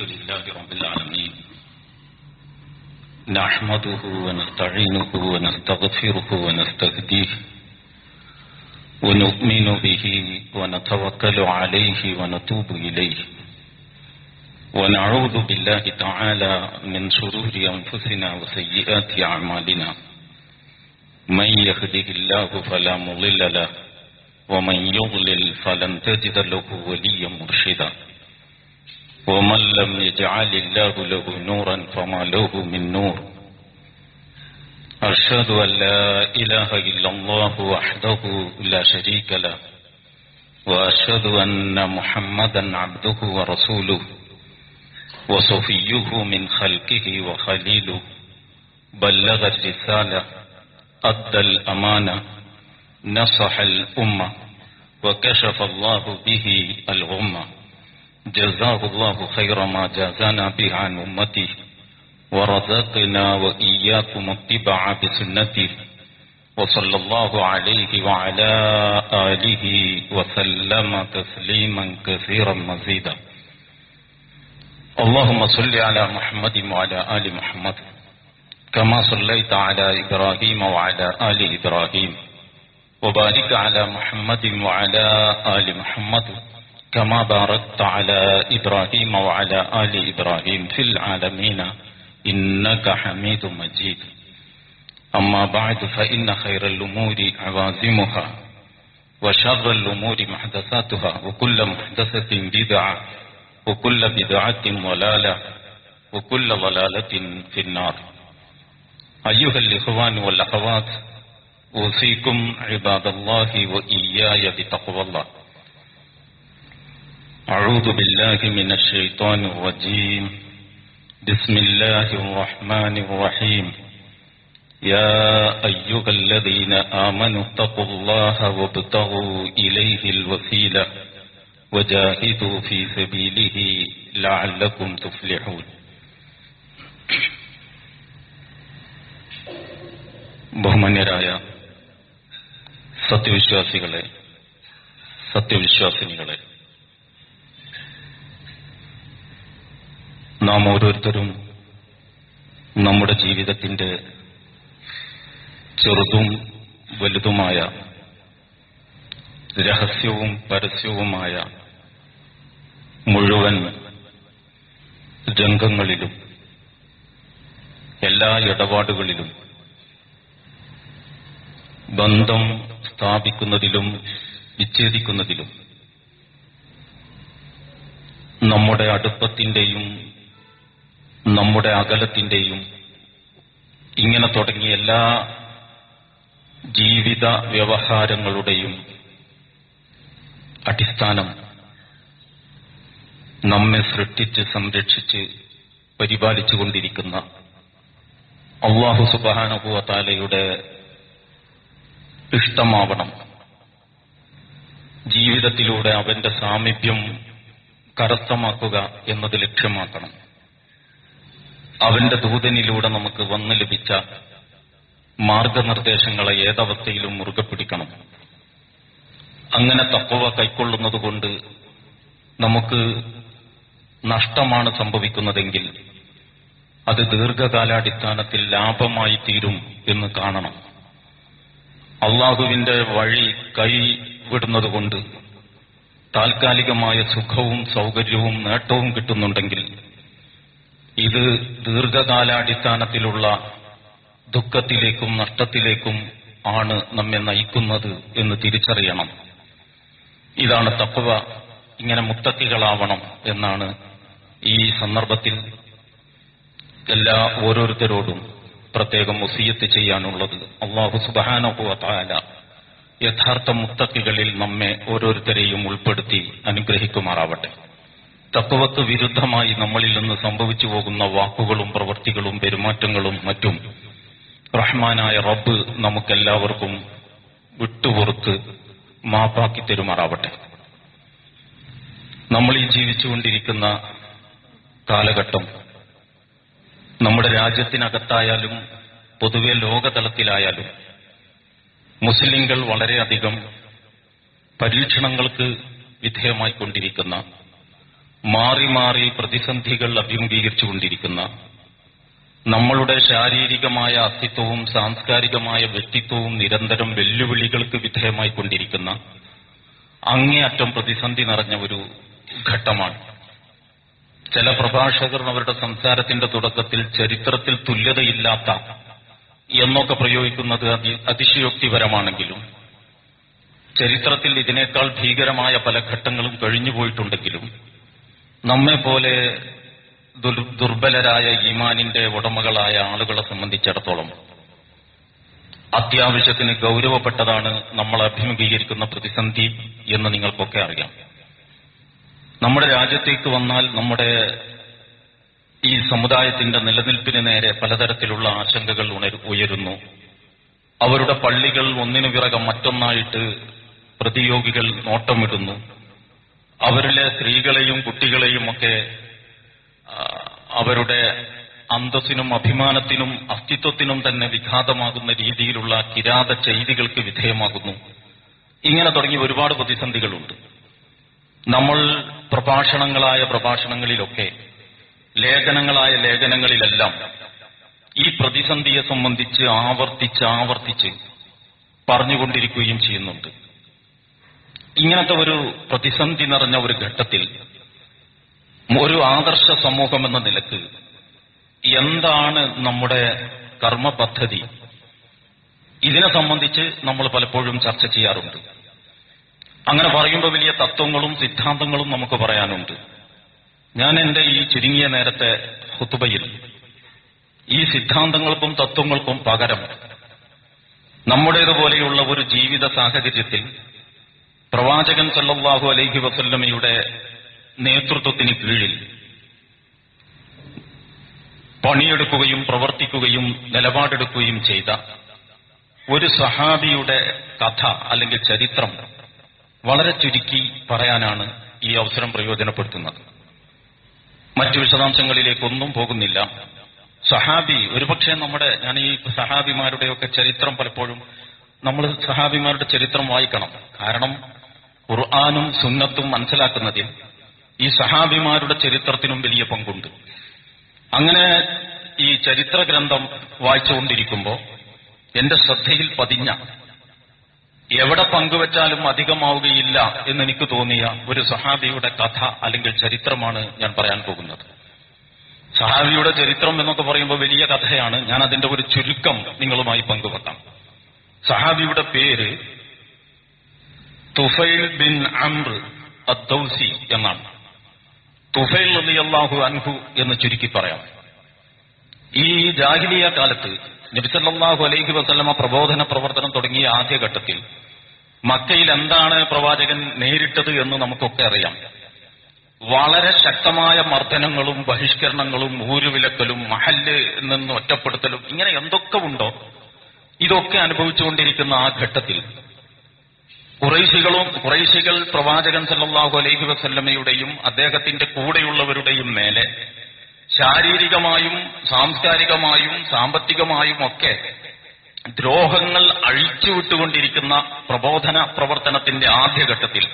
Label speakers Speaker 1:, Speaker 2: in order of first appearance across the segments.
Speaker 1: لله رب العالمين نحمده ونستعينه ونستغفره ونستهديه ونؤمن به ونتوكل عليه ونتوب إليه ونعوذ بالله تعالى من شرور أنفسنا وسيئات أعمالنا من يهده الله فلا مضل له ومن يضلل فلن تجد له وليا مرشدا ومن لم يجعل الله له نورا فما له من نور أشهد أن لا إله إلا الله وحده لا شريك له وأشهد أن محمدا عبده ورسوله وصفيه من خلقه وخليله بلغ الرسالة أدى الأمانة نصح الأمة وكشف الله به الغمة جزاه الله خير ما جازانا به عن أمته ورزقنا وإياكم اتباع بسنته وصلى الله عليه وعلى آله وسلم تسليما كثيرا مزيدا اللهم صل على محمد وعلى آل محمد كما صليت على إبراهيم وعلى آل إبراهيم وبارك على محمد وعلى آل محمد كما باركت على إبراهيم وعلى آل إبراهيم في العالمين إنك حميد مجيد أما بعد فإن خير الأمور عوازمها وشر الأمور محدثاتها وكل محدثة بدعة وكل بدعة ضلالة وكل ضلالة في النار أيها الإخوان والأخوات أوصيكم عباد الله وإياي بتقوى الله أعوذ بالله من الشيطان الرجيم بسم الله الرحمن الرحيم يا أيها الذين آمنوا اتقوا الله وابتغوا إليه الوسيلة وجاهدوا في سبيله لعلكم تفلحون ബഹുമാന്യരായ സത്യവിശ്വാസികളെ സത്യവിശ്വാസിനികളെ നാം ഓരോരുത്തരും നമ്മുടെ ജീവിതത്തിന്റെ ചെറുതും വലുതുമായ രഹസ്യവും പരസ്യവുമായ മുഴുവൻ രംഗങ്ങളിലും എല്ലാ ഇടപാടുകളിലും ബന്ധം സ്ഥാപിക്കുന്നതിലും വിച്ഛേദിക്കുന്നതിലും നമ്മുടെ അടുപ്പത്തിന്റെയും നമ്മുടെ അകലത്തിന്റെയും ഇങ്ങനെ തുടങ്ങിയ എല്ലാ ജീവിത വ്യവഹാരങ്ങളുടെയും അടിസ്ഥാനം നമ്മെ സൃഷ്ടിച്ച് സംരക്ഷിച്ച് പരിപാലിച്ചുകൊണ്ടിരിക്കുന്ന അള്ളാഹു സുബാനുഭവത്താലയുടെ ഇഷ്ടമാവണം ജീവിതത്തിലൂടെ അവന്റെ സാമീപ്യം കരസ്ഥമാക്കുക എന്നത് ലക്ഷ്യമാക്കണം അവന്റെ ദൂതനിലൂടെ നമുക്ക് വന്നു ലഭിച്ച മാർഗനിർദ്ദേശങ്ങളെ ഏതവസ്ഥയിലും മുറുകെ പിടിക്കണം അങ്ങനെ തത്വ കൈക്കൊള്ളുന്നത് കൊണ്ട് നമുക്ക് നഷ്ടമാണ് സംഭവിക്കുന്നതെങ്കിൽ അത് ദീർഘകാലാടിസ്ഥാനത്തിൽ ലാഭമായി തീരും എന്ന് കാണണം അള്ളാഹുവിന്റെ വഴി കൈവിടുന്നത് കൊണ്ട് താൽക്കാലികമായ സുഖവും സൗകര്യവും നേട്ടവും കിട്ടുന്നുണ്ടെങ്കിൽ ഇത് ദീർഘകാലാടിസ്ഥാനത്തിലുള്ള ദുഃഖത്തിലേക്കും നഷ്ടത്തിലേക്കും ആണ് നമ്മെ നയിക്കുന്നത് എന്ന് തിരിച്ചറിയണം ഇതാണ് തപ്പവ ഇങ്ങനെ മുത്തക്കികളാവണം എന്നാണ് ഈ സന്ദർഭത്തിൽ എല്ലാ ഓരോരുത്തരോടും പ്രത്യേകം മുസീയത്ത് ചെയ്യാനുള്ളത് അള്ളാഹു സുബാനുഭവത്തായ യഥാർത്ഥ മുത്തക്കികളിൽ നമ്മെ ഓരോരുത്തരെയും ഉൾപ്പെടുത്തി അനുഗ്രഹിക്കുമാറാവട്ടെ തത്വത്ത് വിരുദ്ധമായി നമ്മളിൽ നിന്ന് സംഭവിച്ചു പോകുന്ന വാക്കുകളും പ്രവൃത്തികളും പെരുമാറ്റങ്ങളും മറ്റും റഹ്മാനായ റബ്ബ് നമുക്കെല്ലാവർക്കും വിട്ടുപുറത്ത് മാപ്പാക്കി തെരുമാറാവട്ടെ നമ്മൾ ഈ ജീവിച്ചുകൊണ്ടിരിക്കുന്ന കാലഘട്ടം നമ്മുടെ രാജ്യത്തിനകത്തായാലും പൊതുവെ ലോകതലത്തിലായാലും മുസ്ലിങ്ങൾ വളരെയധികം പരീക്ഷണങ്ങൾക്ക് വിധേയമായിക്കൊണ്ടിരിക്കുന്ന മാറി മാറി പ്രതിസന്ധികൾ അഭിമുഖീകരിച്ചുകൊണ്ടിരിക്കുന്ന നമ്മളുടെ ശാരീരികമായ അസ്തിത്വവും സാംസ്കാരികമായ വ്യക്തിത്വവും നിരന്തരം വെല്ലുവിളികൾക്ക് വിധേയമായിക്കൊണ്ടിരിക്കുന്ന അങ്ങേയറ്റം പ്രതിസന്ധി നിറഞ്ഞ ഒരു ഘട്ടമാണ് ചില പ്രഭാഷകർ അവരുടെ സംസാരത്തിന്റെ തുടക്കത്തിൽ ചരിത്രത്തിൽ തുല്യതയില്ലാത്ത എന്നൊക്കെ പ്രയോഗിക്കുന്നത് അതി അതിശയോക്തിപരമാണെങ്കിലും ചരിത്രത്തിൽ ഇതിനേക്കാൾ ഭീകരമായ പല ഘട്ടങ്ങളും കഴിഞ്ഞുപോയിട്ടുണ്ടെങ്കിലും നമ്മെ പോലെ ദുർ- ദുർബലരായ ഈമാനിന്റെ ഉടമകളായ ആളുകളെ സംബന്ധിച്ചിടത്തോളം അത്യാവശ്യത്തിന് ഗൗരവപ്പെട്ടതാണ് നമ്മൾ അഭിമുഖീകരിക്കുന്ന പ്രതിസന്ധി എന്ന് നിങ്ങൾക്കൊക്കെ അറിയാം നമ്മുടെ രാജ്യത്തേക്ക് വന്നാൽ നമ്മുടെ ഈ സമുദായത്തിന്റെ നിലനിൽപ്പിന് നേരെ പലതരത്തിലുള്ള ആശങ്കകൾ ഉണരു ഉയരുന്നു അവരുടെ പള്ളികൾ ഒന്നിനു പിറകം മറ്റൊന്നായിട്ട് പ്രതിയോഗികൾ നോട്ടമിടുന്നു അവരിലെ സ്ത്രീകളെയും കുട്ടികളെയും ഒക്കെ ആ, അവരുടെ അന്തസ്സിനും അഭിമാനത്തിനും അസ്തിത്വത്തിനും തന്നെ വിഘാതമാകുന്ന രീതിയിലുള്ള കിരാത ചെയ്തികൾക്ക് വിധേയമാകുന്നു ഇങ്ങനെ തുടങ്ങി ഒരുപാട് പ്രതിസന്ധികളുണ്ട് നമ്മൾ പ്രഭാഷണങ്ങളായ പ്രഭാഷണങ്ങളിലൊക്കെ ലേഖനങ്ങളായ ലേഖനങ്ങളിലെല്ലാം ഈ പ്രതിസന്ധിയെ സംബന്ധിച്ച് ആവർത്തിച്ച് ആവർത്തിച്ച് പറഞ്ഞുകൊണ്ടിരിക്കുകയും ചെയ്യുന്നുണ്ട് ഇങ്ങനത്തെ ഒരു പ്രതിസന്ധി നിറഞ്ഞ ഒരു ഘട്ടത്തിൽ ഒരു ആദർശ സമൂഹം എന്ന നിലക്ക് എന്താണ് നമ്മുടെ കർമ്മ പദ്ധതി ഇതിനെ സംബന്ധിച്ച് നമ്മൾ പലപ്പോഴും ചർച്ച ചെയ്യാറുണ്ട് അങ്ങനെ പറയുമ്പോൾ വലിയ തത്വങ്ങളും സിദ്ധാന്തങ്ങളും നമുക്ക് പറയാനുണ്ട് ഞാൻ എന്റെ ഈ ചുരുങ്ങിയ നേരത്തെ ഹുത്തുബയിൽ ഈ സിദ്ധാന്തങ്ങൾക്കും തത്വങ്ങൾക്കും പകരം നമ്മുടേതുപോലെയുള്ള ഒരു ജീവിത സാഹചര്യത്തിൽ പ്രവാചകൻ സല്ലല്ലാഹു അലൈഹി വസല്ലമയുടെ നേതൃത്വത്തിന് കീഴിൽ പണിയെടുക്കുകയും പ്രവർത്തിക്കുകയും നിലപാടെടുക്കുകയും ചെയ്ത ഒരു സഹാബിയുടെ കഥ അല്ലെങ്കിൽ ചരിത്രം വളരെ ചുരുക്കി പറയാനാണ് ഈ അവസരം പ്രയോജനപ്പെടുത്തുന്നത് മറ്റു വിശദാംശങ്ങളിലേക്കൊന്നും പോകുന്നില്ല സഹാബി ഒരുപക്ഷെ നമ്മുടെ ഞാൻ ഈ സഹാബിമാരുടെയൊക്കെ ചരിത്രം പലപ്പോഴും നമ്മൾ സഹാബിമാരുടെ ചരിത്രം വായിക്കണം കാരണം ഖുർആാനും സുന്നത്തും മനസ്സിലാക്കുന്നതിൽ ഈ സഹാബിമാരുടെ ചരിത്രത്തിനും വലിയ പങ്കുണ്ട് അങ്ങനെ ഈ ചരിത്ര ഗ്രന്ഥം വായിച്ചുകൊണ്ടിരിക്കുമ്പോൾ എന്റെ ശ്രദ്ധയിൽ പതിഞ്ഞ എവിടെ പങ്കുവച്ചാലും അധികമാവുകയില്ല എന്ന് എനിക്ക് തോന്നിയ ഒരു സഹാബിയുടെ കഥ അല്ലെങ്കിൽ ചരിത്രമാണ് ഞാൻ പറയാൻ പോകുന്നത് സഹാബിയുടെ ചരിത്രം എന്നൊക്കെ പറയുമ്പോൾ വലിയ കഥയാണ് ഞാൻ അതിന്റെ ഒരു ചുരുക്കം നിങ്ങളുമായി പങ്കുവെക്കാം സഹാബിയുടെ പേര് തുഫൈൽ ബിൻ അംർ അദ്ദൌസി എന്നാണ് തുഫൈൽ റളിയല്ലാഹു അൻഹു എന്ന് ചുരുക്കി പറയാം ഈ ജാഹിലിയ കാലത്ത് നബിസല്ലാഹു അലൈഹി വസല്ലമ പ്രബോധന പ്രവർത്തനം തുടങ്ങിയ ആദ്യഘട്ടത്തിൽ മക്കയിൽ എന്താണ് പ്രവാചകൻ നേരിട്ടത് എന്ന് നമുക്കൊക്കെ അറിയാം വളരെ ശക്തമായ മർദ്ദനങ്ങളും ബഹിഷ്കരണങ്ങളും ഊരുവിലക്കലും മഹല്ല് നിന്ന് ഒറ്റപ്പെടുത്തലും ഇങ്ങനെ എന്തൊക്കെ ഉണ്ടോ ഇതൊക്കെ അനുഭവിച്ചുകൊണ്ടിരിക്കുന്ന ആ ഘട്ടത്തിൽ കുറൈശികളും കുറൈശികൾ പ്രവാചകൻ സല്ലല്ലാഹു അലൈഹി വസല്ലമയുടെയും അദ്ദേഹത്തിന്റെ കൂടെയുള്ളവരുടെയും മേലെ ശാരീരികമായും സാംസ്കാരികമായും സാമ്പത്തികമായും ഒക്കെ ദ്രോഹങ്ങൾ അഴിച്ചുവിട്ടുകൊണ്ടിരിക്കുന്ന പ്രബോധന പ്രവർത്തനത്തിന്റെ ആദ്യഘട്ടത്തിൽ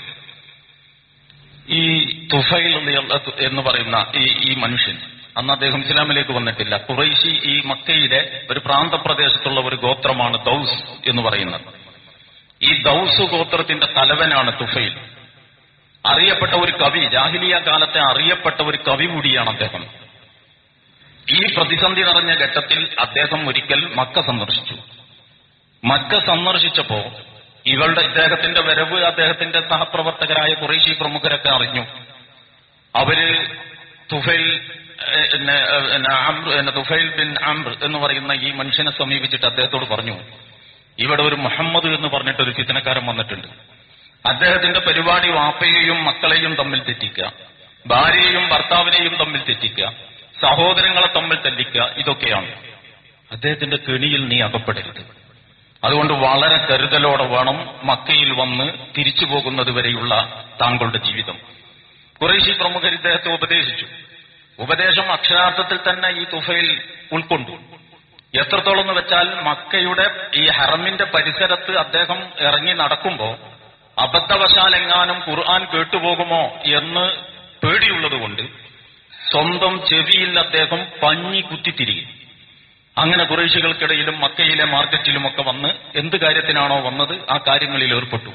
Speaker 1: ഈ തുഫൈൽ എന്ന് പറയുന്ന ഈ ഈ മനുഷ്യൻ അന്ന് അദ്ദേഹം ഇസ്ലാമിലേക്ക് വന്നിട്ടില്ല കുറൈശി ഈ മക്കയിലെ ഒരു പ്രാന്തപ്രദേശത്തുള്ള ഒരു ഗോത്രമാണ് ദൗസ് എന്ന് പറയുന്നത് ഈ ദൗസ് ഗോത്രത്തിന്റെ തലവനാണ് തുഫൈൽ അറിയപ്പെട്ട ഒരു കവി ജാഹിലിയ കാലത്തെ അറിയപ്പെട്ട ഒരു കവി കൂടിയാണ് അദ്ദേഹം ഈ പ്രതിസന്ധി നിറഞ്ഞ ഘട്ടത്തിൽ അദ്ദേഹം ഒരിക്കൽ മക്ക സന്ദർശിച്ചു മക്ക സന്ദർശിച്ചപ്പോ ഇവളുടെ ഇദ്ദേഹത്തിന്റെ വരവ് അദ്ദേഹത്തിന്റെ സഹപ്രവർത്തകരായ കുറേശി പ്രമുഖരൊക്കെ അറിഞ്ഞു അവര് തുഫൈൽ ഏഹ്, പിന്നെ, ഏഹ്, പിന്നെ അംർ, പിന്നെ തുഫൈൽ ബിൻ അംർ എന്ന് പറയുന്ന ഈ മനുഷ്യനെ സമീപിച്ചിട്ട് അദ്ദേഹത്തോട് പറഞ്ഞു ഇവിടെ ഒരു മുഹമ്മദ് എന്ന് പറഞ്ഞിട്ട് ഒരു ഫിത്തനക്കാരൻ വന്നിട്ടുണ്ട് അദ്ദേഹത്തിന്റെ പരിപാടി വാപ്പയെയും മക്കളെയും തമ്മിൽ തെറ്റിക്കുക ഭാര്യയെയും ഭർത്താവിനെയും തമ്മിൽ തെറ്റിക്കുക സഹോദരങ്ങളെ തമ്മിൽ തെല്ലിക്കുക ഇതൊക്കെയാണ് അദ്ദേഹത്തിന്റെ കെണിയിൽ നീ അകപ്പെടരുത് അതുകൊണ്ട് വളരെ കരുതലോടെ വേണം മക്കയിൽ വന്ന് തിരിച്ചു പോകുന്നത് വരെയുള്ള താങ്കളുടെ ജീവിതം കുറേശി പ്രമുഖർ ഇദ്ദേഹത്തെ ഉപദേശിച്ചു ഉപദേശം അക്ഷരാർത്ഥത്തിൽ തന്നെ ഈ തുഫയിൽ ഉൾക്കൊണ്ടു എത്രത്തോളം എന്ന് വെച്ചാൽ മക്കയുടെ ഈ ഹറമിന്റെ പരിസരത്ത് അദ്ദേഹം ഇറങ്ങി നടക്കുമ്പോ അബദ്ധവശാൽ എങ്ങാനും ഖുർആൻ കേട്ടുപോകുമോ എന്ന് പേടിയുള്ളതുകൊണ്ട് സ്വന്തം ചെവിയിൽ അദ്ദേഹം പഞ്ഞി കുത്തിത്തിരികെ അങ്ങനെ കുറേശികൾക്കിടയിലും മക്കയിലെ മാർക്കറ്റിലുമൊക്കെ വന്ന് എന്ത് കാര്യത്തിനാണോ വന്നത് ആ കാര്യങ്ങളിൽ ഏർപ്പെട്ടു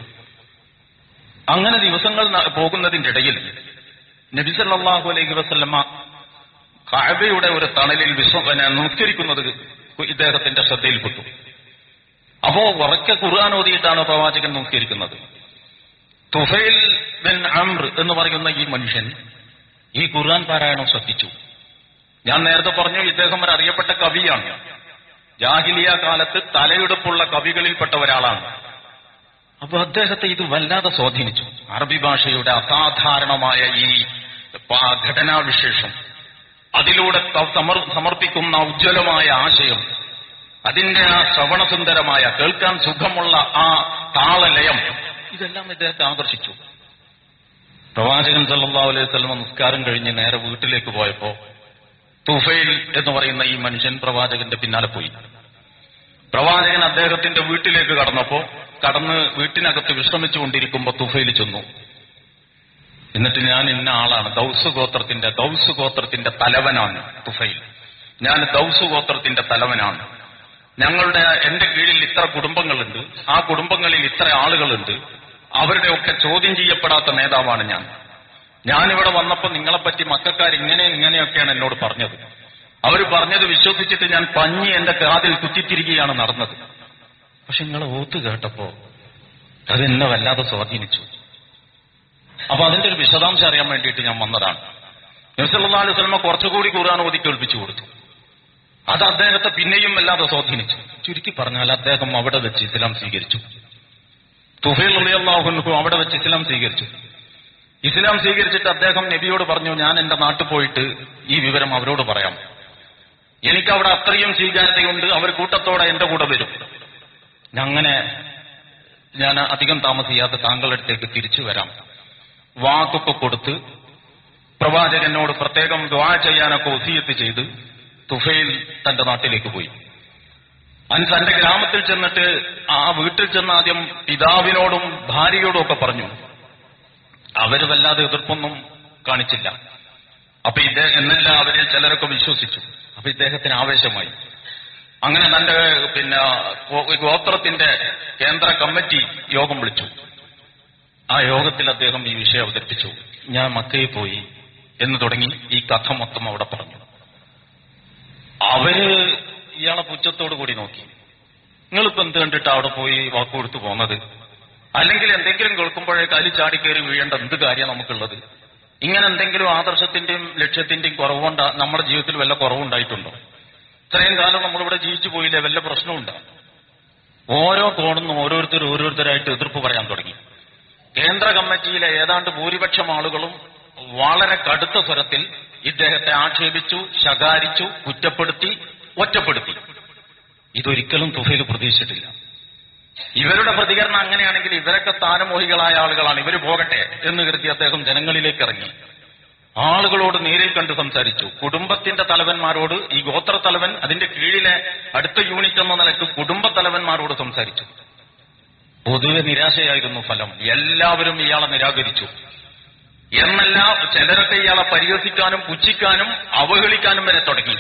Speaker 1: അങ്ങനെ ദിവസങ്ങൾ ന- പോകുന്നതിന്റെ ഇടയിൽ നബി സല്ലല്ലാഹു അലൈഹി വസല്ലമ കഅബയുടെ ഒരു തണലിൽ വിശ്വ പിന്നെ നമസ്കരിക്കുന്നത് ഇദ്ദേഹത്തിന്റെ ശ്രദ്ധയിൽപ്പെട്ടു അപ്പോ ഉറക്കെ ഖുർആൻ ഓതിയിട്ടാണ് പ്രവാചകൻ നമസ്കരിക്കുന്നത് തുഫൈൽ ബിൻ അംർ എന്ന് പറയുന്ന ഈ മനുഷ്യൻ ഈ ഖുർആൻ പാരായണം ശ്രദ്ധിച്ചു ഞാൻ നേരത്തെ പറഞ്ഞു ഇദ്ദേഹം ഒരു അറിയപ്പെട്ട കവിയാണ് ജാഹിലിയ കാലത്ത് തലയെടുപ്പുള്ള കവികളിൽപ്പെട്ട ഒരാളാണ് അപ്പൊ അദ്ദേഹത്തെ ഇത് വല്ലാതെ സ്വാധീനിച്ചു അറബി ഭാഷയുടെ അസാധാരണമായ ഈ പ- ഘടനാവിശേഷം അതിലൂടെ ത- സമർ- സമർപ്പിക്കുന്ന ഉജ്ജ്വലമായ ആശയം അതിന്റെ ആ ശ്രവണസുന്ദരമായ കേൾക്കാൻ സുഖമുള്ള ആ താളലയം ഇതെല്ലാം ഇദ്ദേഹത്തെ ആകർഷിച്ചു പ്രവാചകൻ സല്ലല്ലാഹു അലൈഹി വസല്ലം നിസ്കാരം കഴിഞ്ഞ് നേരെ വീട്ടിലേക്ക് പോയപ്പോ തുഫൈൽ എന്ന് പറയുന്ന ഈ മനുഷ്യൻ പ്രവാചകന്റെ പിന്നാലെ പോയി പ്രവാചകൻ അദ്ദേഹത്തിന്റെ വീട്ടിലേക്ക് കടന്നപ്പോ കടന്ന് വീട്ടിനകത്ത് വിശ്രമിച്ചുകൊണ്ടിരിക്കുമ്പോ തുഫൈൽ ചെന്നു എന്നിട്ട് ഞാൻ ഇന്ന ആളാണ് ദൗസ് ഗോത്രത്തിന്റെ ദൗസ് ഗോത്രത്തിന്റെ തലവനാണ് തുഫൈൽ ഞാൻ ദൗസ് ഗോത്രത്തിന്റെ തലവനാണ് ഞങ്ങളുടെ എന്റെ കീഴിൽ ഇത്ര കുടുംബങ്ങളുണ്ട് ആ കുടുംബങ്ങളിൽ ഇത്ര ആളുകളുണ്ട് അവരുടെ ഒക്കെ ചോദ്യം ചെയ്യപ്പെടാത്ത നേതാവാണ് ഞാൻ ഞാനിവിടെ വന്നപ്പോൾ നിങ്ങളെപ്പറ്റി മക്കാർ ഇങ്ങനെ ഇങ്ങനെയൊക്കെയാണ് എന്നോട് പറഞ്ഞത് അവർ പറഞ്ഞത് വിശ്വസിച്ചിട്ട് ഞാൻ പഞ്ഞി എന്റെ കാതിൽ കുത്തിത്തിരിക്കുകയാണ് നടന്നത് പക്ഷെ നിങ്ങളെ ഓത്ത് കേട്ടപ്പോ അതെന്നെ വല്ലാതെ സ്വാധീനിച്ചു അപ്പൊ അതിന്റെ ഒരു വിശദാംശം അറിയാൻ വേണ്ടിയിട്ട് ഞാൻ വന്നതാണ് നബ്സല്ലാ അലൈഹി സ്വലമ കുറച്ചുകൂടി ഖുർആൻ ഓതി കേൾപ്പിച്ചു കൊടുത്തു അത് അദ്ദേഹത്തെ പിന്നെയും വല്ലാതെ സ്വാധീനിച്ചു ചുരുക്കി പറഞ്ഞാൽ അദ്ദേഹം അവിടെ വെച്ച് ഇസ്ലാം സ്വീകരിച്ചു തുഫൈൽ അള്ളാഹുൻഹു അവിടെ വെച്ച് ഇസ്ലാം സ്വീകരിച്ചു ഇസ്ലാം സ്വീകരിച്ചിട്ട് അദ്ദേഹം നബിയോട് പറഞ്ഞു ഞാൻ എന്റെ നാട്ടിൽ പോയിട്ട് ഈ വിവരം അവരോട് പറയാം എനിക്ക് അവിടെ അത്രയും സ്വീകാര്യതയുണ്ട് അവർ കൂട്ടത്തോടെ എന്റെ കൂടെ വരും അങ്ങനെ ഞാൻ അധികം താമസിയാതെ താങ്കളുടെ അടുത്തേക്ക് തിരിച്ചു വരാം വാക്കൊക്കെ കൊടുത്ത് പ്രവാചകനോട് പ്രത്യേകം ദ്വാ ചെയ്യാനൊക്കെ ഒസീയത്ത് ചെയ്ത് തുഫൈൽ തന്റെ നാട്ടിലേക്ക് പോയി അൻ തന്റെ ഗ്രാമത്തിൽ ചെന്നിട്ട് ആ വീട്ടിൽ ചെന്ന് ആദ്യം പിതാവിനോടും ഭാര്യയോടും ഒക്കെ പറഞ്ഞു അവര് വല്ലാതെ എതിർപ്പൊന്നും കാണിച്ചില്ല അപ്പൊ ഇദ്ദേഹം എന്നല്ല അവരിൽ ചിലരൊക്കെ വിശ്വസിച്ചു അപ്പൊ ഇദ്ദേഹത്തിന് ആവേശമായി അങ്ങനെ തന്റെ പിന്നെ ഗോ- ഗോത്രത്തിന്റെ കേന്ദ്ര കമ്മിറ്റി യോഗം വിളിച്ചു ആ യോഗത്തിൽ അദ്ദേഹം ഈ വിഷയം അവതരിപ്പിച്ചു ഞാൻ മക്കയിൽ പോയി എന്ന് തുടങ്ങി ഈ കഥ മൊത്തം അവിടെ പറഞ്ഞു അവര് ഇയാളെ പുച്ഛത്തോടു കൂടി നോക്കി നിങ്ങളിപ്പോ എന്ത് കണ്ടിട്ട് അവിടെ പോയി വാക്ക് കൊടുത്തു പോന്നത് അല്ലെങ്കിൽ എന്തെങ്കിലും കേൾക്കുമ്പോഴേ കാലി ചാടിക്കയറി വീഴേണ്ട എന്ത് കാര്യം നമുക്കുള്ളത് ഇങ്ങനെ എന്തെങ്കിലും ആദർശത്തിന്റെയും ലക്ഷ്യത്തിന്റെയും കുറവുണ്ട നമ്മുടെ ജീവിതത്തിൽ വല്ല കുറവുണ്ടായിട്ടുണ്ടോ ഇത്രയും കാലം നമ്മളിവിടെ ജീവിച്ചു പോയില്ലേ വല്ല പ്രശ്നമുണ്ടോ ഓരോ കോണുന്നും ഓരോരുത്തർ ഓരോരുത്തരായിട്ട് എതിർപ്പ് പറയാൻ തുടങ്ങി കേന്ദ്ര കമ്മിറ്റിയിലെ ഏതാണ്ട് ഭൂരിപക്ഷം ആളുകളും വളരെ കടുത്ത സ്വരത്തിൽ ഇദ്ദേഹത്തെ ആക്ഷേപിച്ചു ശകാരിച്ചു കുറ്റപ്പെടുത്തി ഒറ്റപ്പെടുത്തി ഇതൊരിക്കലും തുഫയിൽ പ്രതീക്ഷിച്ചിട്ടില്ല ഇവരുടെ പ്രതികരണം അങ്ങനെയാണെങ്കിൽ ഇവരൊക്കെ സ്ഥാനമോഹികളായ ആളുകളാണ് ഇവര് പോകട്ടെ എന്ന് കരുതി അദ്ദേഹം ജനങ്ങളിലേക്ക് ഇറങ്ങി ആളുകളോട് നേരിൽ കണ്ട് സംസാരിച്ചു കുടുംബത്തിന്റെ തലവന്മാരോട് ഈ ഗോത്ര തലവൻ അതിന്റെ കീഴിലെ അടുത്ത യൂണിറ്റ് എന്ന നിലക്ക് കുടുംബ തലവന്മാരോട് സംസാരിച്ചു പൊതുവെ നിരാശയായിരുന്നു ഫലം എല്ലാവരും ഇയാളെ നിരാകരിച്ചു എന്നല്ല ചിലരൊക്കെ ഇയാളെ പരിഹസിക്കാനും പുച്ഛിക്കാനും അവഹേളിക്കാനും വരെ തുടങ്ങി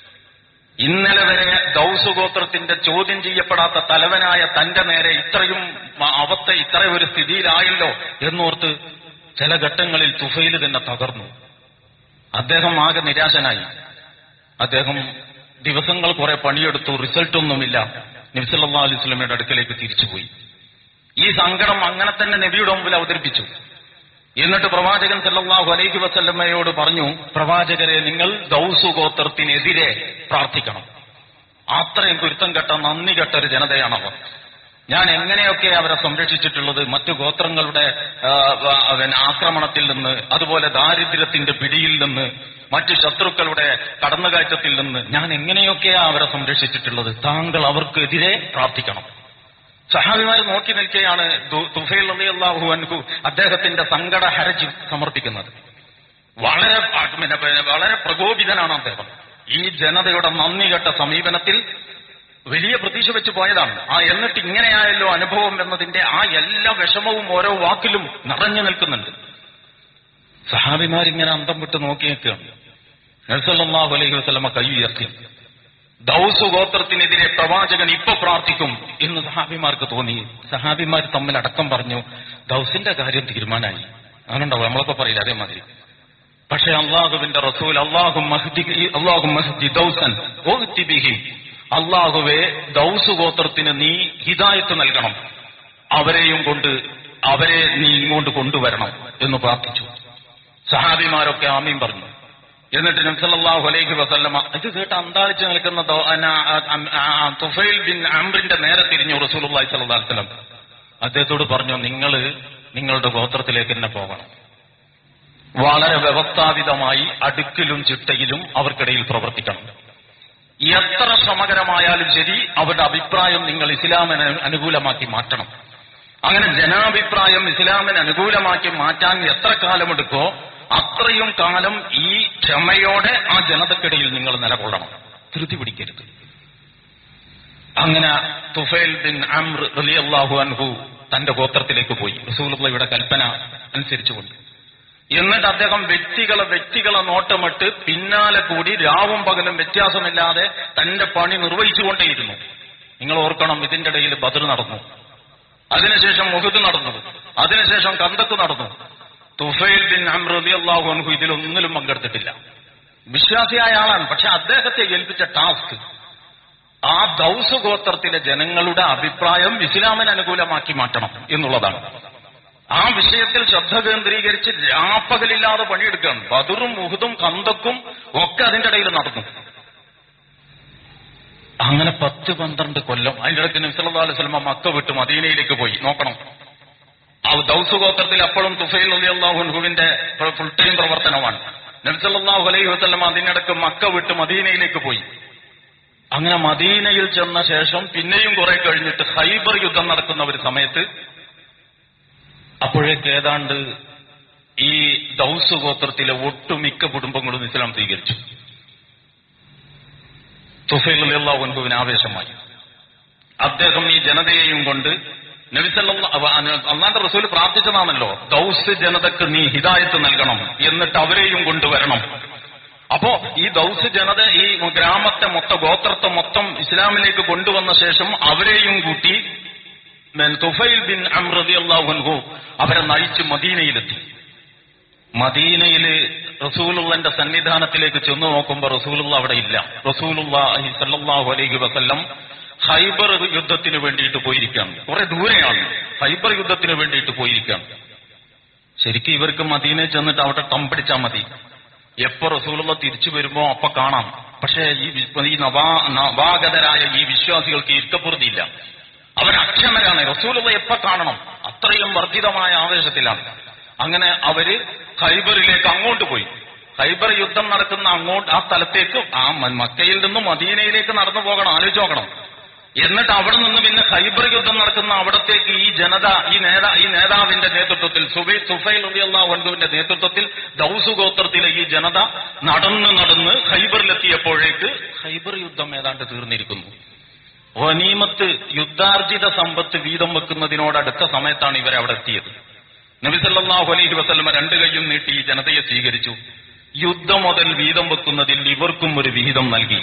Speaker 1: ഇന്നലെ വരെ ദൗസ് ഗോത്രത്തിന്റെ ചോദ്യം ചെയ്യപ്പെടാത്ത തലവനായ തന്റെ നേരെ ഇത്രയും അവസ്ഥ ഇത്ര ഒരു സ്ഥിതിയിലായല്ലോ എന്നോർത്ത് ചില ഘട്ടങ്ങളിൽ തുഫയിൽ തന്നെ തകർന്നു അദ്ദേഹം ആകെ നിരാശനായി അദ്ദേഹം ദിവസങ്ങൾ കുറെ പണിയെടുത്തു റിസൾട്ടൊന്നുമില്ല നബ്സല്ലാ അലൈഹി സ്വലമയുടെ അടുക്കലേക്ക് തിരിച്ചുപോയി ഈ സങ്കടം അങ്ങനെ തന്നെ നബിയുടെ മുമ്പിൽ അവതരിപ്പിച്ചു എന്നിട്ട് പ്രവാചകൻ സല്ലല്ലാഹു അലൈഹി വസല്ലമ്മയോട് പറഞ്ഞു പ്രവാചകരെ നിങ്ങൾ ദൗസു ഗോത്രത്തിനെതിരെ പ്രാർത്ഥിക്കണം അത്രയും കുരുത്തം കെട്ട നന്ദി കെട്ട ഒരു ജനതയാണവർ ഞാൻ എങ്ങനെയൊക്കെ അവരെ സംരക്ഷിച്ചിട്ടുള്ളത് മറ്റു ഗോത്രങ്ങളുടെ ആ, ആ, പിന്നെ ആക്രമണത്തിൽ നിന്ന് അതുപോലെ ദാരിദ്ര്യത്തിന്റെ പിടിയിൽ നിന്ന് മറ്റു ശത്രുക്കളുടെ കടന്നുകയറ്റത്തിൽ നിന്ന് ഞാൻ എങ്ങനെയൊക്കെയാ അവരെ സംരക്ഷിച്ചിട്ടുള്ളത് താങ്കൾ അവർക്കെതിരെ പ്രാർത്ഥിക്കണം സഹാബിമാർ നോക്കി നിൽക്കുകയാണ് ദു- തുഫൈൽ അള്ളാഹു അൻഹു അദ്ദേഹത്തിന്റെ സങ്കട ഹരജ് സമർപ്പിക്കുന്നത് വളരെ ആ, പിന്നെ, പിന്നെ, വളരെ പ്രകോപിതനാണ് അദ്ദേഹം ഈ ജനതയുടെ നന്ദി കെട്ട സമീപനത്തിൽ വലിയ പ്രതീക്ഷ വെച്ച് പോയതാണ് ആ എന്നിട്ട് ഇങ്ങനെയായല്ലോ അനുഭവം എന്നതിന്റെ ആ എല്ലാ വിഷമവും ഓരോ വാക്കിലും നിറഞ്ഞു നിൽക്കുന്നുണ്ട് സഹാബിമാരിങ്ങനെ അന്തം വിട്ട് നോക്കി നിൽക്കുകയാണ് നഴ്സല്ലാഹു അലൈഹി വസ്ലമ കൈ ഉയർത്തി ദൗസ് ഗോത്രത്തിനെതിരെ പ്രവാചകൻ ഇപ്പൊ പ്രാർത്ഥിക്കും എന്ന് സഹാബിമാർക്ക് തോന്നി സഹാബിമാർ തമ്മിൽ അടക്കം പറഞ്ഞു ദൗസിന്റെ കാര്യം തീരുമാനമായി അങ്ങനെയുണ്ടാവും നമ്മളൊക്കെ പറയില്ല അതേമാതിരി പക്ഷെ അള്ളാഹുവിന്റെ റസൂൽ അള്ളാഹു അള്ളാഹു മഹ്ദി ദൗസൻ ഓഹ്തി ബിഹി അള്ളാഹുവെ ദൗസ് ഗോത്രത്തിന് നീ ഹിദായത്ത് നൽകണം അവരെയും കൊണ്ട് അവരെ നീ ഇങ്ങോട്ട് കൊണ്ടുവരണം എന്ന് പ്രാർത്ഥിച്ചു സഹാബിമാരൊക്കെ ആമീൻ പറഞ്ഞു എന്നിട്ട് നബ്സല്ലാഹു അലൈഹി വസല്ലമ ഇത് കേട്ട് അന്താളിച്ച് നിൽക്കുന്ന ദോ- അന- ആ- ആ- ആ- തുഫൈൽ ബിൻ അംറിന്റെ നേരെ തിരിഞ്ഞു റസൂലുള്ളാഹി സ്വല്ലല്ലാഹു അലൈഹി വസല്ലം അദ്ദേഹത്തോട് പറഞ്ഞു നിങ്ങൾ നിങ്ങളുടെ ഗോത്രത്തിലേക്ക് തന്നെ പോകണം വളരെ വ്യവസ്ഥാപിതമായി അടുക്കിലും ചിട്ടയിലും അവർക്കിടയിൽ പ്രവർത്തിക്കണം എത്ര ശ്രമകരമായാലും ശരി അവരുടെ അഭിപ്രായം നിങ്ങൾ ഇസ്ലാമിന് അനുകൂലമാക്കി മാറ്റണം അങ്ങനെ ജനാഭിപ്രായം ഇസ്ലാമിന് അനുകൂലമാക്കി മാറ്റാൻ എത്ര കാലമെടുക്കോ അത്രയും കാലം ഈ ക്ഷമയോടെ ആ ജനതക്കിടയിൽ നിങ്ങൾ നിലകൊള്ളണം ധൃതി പിടിക്കരുത് അങ്ങനെ തുഫൈൽ ബിൻ അംർ റളിയല്ലാഹു അൻഹു തന്റെ ഗോത്രത്തിലേക്ക് പോയി റസൂലുള്ളയുടെ കൽപ്പന അനുസരിച്ചുകൊണ്ട് എന്നിട്ട് അദ്ദേഹം വ്യക്തികളെ വ്യക്തികളെ നോട്ടമിട്ട് പിന്നാലെ കൂടി രാവും പകലും വ്യത്യാസമില്ലാതെ തന്റെ പണി നിർവഹിച്ചുകൊണ്ടേയിരുന്നു നിങ്ങൾ ഓർക്കണം ഇതിന്റെ ഇടയിൽ ബദർ നടന്നു അതിനുശേഷം മുഹദ് നടന്നു അതിനുശേഷം കന്തക്ക് നടന്നു തുഫൈൽ ബിൻ അമ്രതി അള്ളാഹു അൻഹു ഇതിലൊന്നിലും പങ്കെടുത്തിട്ടില്ല വിശ്വാസിയായ ആളാണ് പക്ഷെ അദ്ദേഹത്തെ ഏൽപ്പിച്ച ടാസ്ക് ആ ദൗസ് ഗോത്രത്തിലെ ജനങ്ങളുടെ അഭിപ്രായം ഇസ്ലാമിന് അനുകൂലമാക്കി മാറ്റണം എന്നുള്ളതാണ് ആ വിഷയത്തിൽ ശ്രദ്ധ കേന്ദ്രീകരിച്ച് രാപ്പകലില്ലാതെ പണിയെടുക്കുകയാണ് ബദറും മുഹദും കന്തക്കും ഒക്കെ അതിന്റെ ഇടയിൽ നടന്നു അങ്ങനെ പത്ത് പന്ത്രണ്ട് കൊല്ലം അതിന്റെ ഇടയ്ക്ക് നബ്സല്ലാ അലൈഹി സ്വലമ മക്ക വിട്ട് മദീനയിലേക്ക് പോയി നോക്കണം ആ ദൗസ് ഗോത്രത്തിൽ അപ്പോഴും തുഫൈൽ അലി അള്ളാഹുൻഹുവിന്റെ ഫുൾ ടൈം പ്രവർത്തനമാണ് നബ്സല്ലാഹു അലൈഹി വസ്ലം അതിനിടയ്ക്ക് മക്ക വിട്ട് മദീനയിലേക്ക് പോയി അങ്ങനെ മദീനയിൽ ചെന്ന ശേഷം പിന്നെയും കുറെ കഴിഞ്ഞിട്ട് ഹൈബർ യുദ്ധം നടക്കുന്ന ഒരു സമയത്ത് അപ്പോഴേക്ക് ഏതാണ്ട് ഈ ദൗസ് ഗോത്രത്തിലെ ഒട്ടുമിക്ക കുടുംബങ്ങളും ഇസ്ലാം സ്വീകരിച്ചു തുഫൈൽ അലിയുള്ള ഒൻപുവിന് ആവേശമായി അദ്ദേഹം ഈ ജനതയെയും കൊണ്ട് അള്ളാന്റെ റസൂൽ പ്രാർത്ഥിച്ചതാണല്ലോ ദൗസ് ജനതക്ക് നീ ഹിദായത്ത് നൽകണം എന്നിട്ട് അവരെയും കൊണ്ടുവരണം അപ്പോ ഈ ദൗസ് ജനത ഈ ഗ്രാമത്തെ മൊത്തം ഗോത്രത്തെ മൊത്തം ഇസ്ലാമിലേക്ക് കൊണ്ടുവന്ന ശേഷം അവരെയും കൂട്ടി then തുഫൈൽ ബിൻ അമ്രതി അള്ളാഹുൻഹു അവരെ നയിച്ച് മദീനയിലെത്തി മദീനയില് റസൂലുള്ളന്റെ സന്നിധാനത്തിലേക്ക് ചെന്നു നോക്കുമ്പോൾ റസൂലുള്ള അവിടെ ഇല്ല റസൂലുള്ളാഹി സല്ലല്ലാഹു അലൈഹി വസല്ലം ഹൈബർ യുദ്ധത്തിന് വേണ്ടിയിട്ട് പോയിരിക്കുകയാണ് കുറെ ദൂരെയാണ് ഹൈബർ യുദ്ധത്തിന് വേണ്ടിയിട്ട് പോയിരിക്കുകയാണ് ശരിക്കും ഇവർക്ക് മദീനയിൽ ചെന്നിട്ട് അവിടെ ടംപിടിച്ചാൽ മതി എപ്പോ റസൂലുള്ള തിരിച്ചു വരുമ്പോ അപ്പൊ കാണാം പക്ഷേ ഈ വി- ഈ നവാ നവാഗതരായ ഈ വിശ്വാസികൾക്ക് ഇഷ്ടപ്പുറതിയില്ല അവരക്ഷമരാണ് റസൂലുള്ള എപ്പോ കാണണം അത്രയും വർദ്ധിതമായ ആവേശത്തിലാണ് അങ്ങനെ അവര് ഖൈബറിലേക്ക് അങ്ങോട്ട് പോയി ഖൈബർ യുദ്ധം നടക്കുന്ന അങ്ങോട്ട് ആ സ്ഥലത്തേക്ക് ആ മ- മക്കയിൽ നിന്നും മദീനയിലേക്ക് നടന്നു പോകണം ആലോചിച്ച് നോക്കണം എന്നിട്ട് അവിടെ നിന്ന് പിന്നെ ഖൈബർ യുദ്ധം നടക്കുന്ന അവിടത്തേക്ക് ഈ ജനത ഈ നേതാ ഈ നേതാവിന്റെ നേതൃത്വത്തിൽ സുബൈ സുഫൈൽ വൻകുവിന്റെ നേതൃത്വത്തിൽ ദൗസു ഗോത്രത്തിലെ ഈ ജനത നടന്ന് നടന്ന് ഖൈബറിലെത്തിയപ്പോഴേക്ക് ഖൈബർ യുദ്ധം ഏതാണ്ട് തീർന്നിരിക്കുന്നു വനീമത്ത് യുദ്ധാർജിത സമ്പത്ത് വീതം വെക്കുന്നതിനോടടുത്ത സമയത്താണ് ഇവരെ അവിടെ എത്തിയത് നബിസല്ലാഹു അലൈഹി വസല്ലമ രണ്ട് കൈയും നീട്ടി ഈ ജനതയെ സ്വീകരിച്ചു യുദ്ധം മുതൽ വീതം വെക്കുന്നതിൽ ഇവർക്കും ഒരു വിഹിതം നൽകി